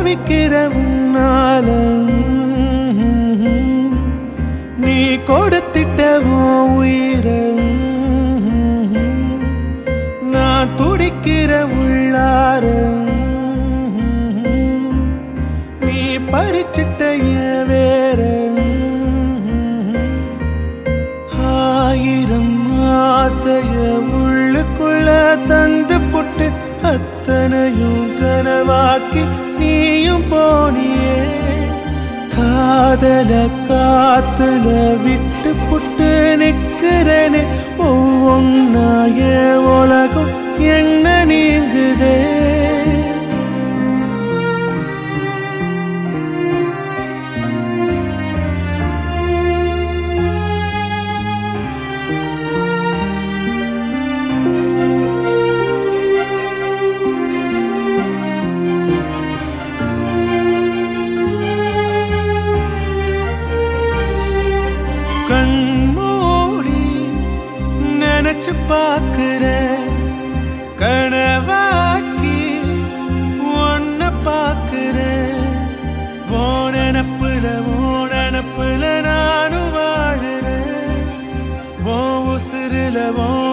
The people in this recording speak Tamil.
தவிக்கிற உன்னால நீ கொடுத்திட்ட உன் உயிரை நான் துடிக்கிற உள்ளார நீ பறிச்சிட்ட என் வேற ஆயிரம் ஆசைய உள்ளுக்குள்ள தந்து புட்டு அத்தனையும் கனவாக்கி நீயும் போனியே காதல காத்துல விட்டு புட்டு நிக்கிறேனே ஒவ்வொன்னா என் உலகம் என்ன நீங்குதே கண்மூடி நினைச்சு பார்க்கிறேன் கனவாக்கி ஒன்ன பார்க்கிறேன் போனப்புல போனப்புல நானும் வாழுறேன் ஓ உசுருல ஓ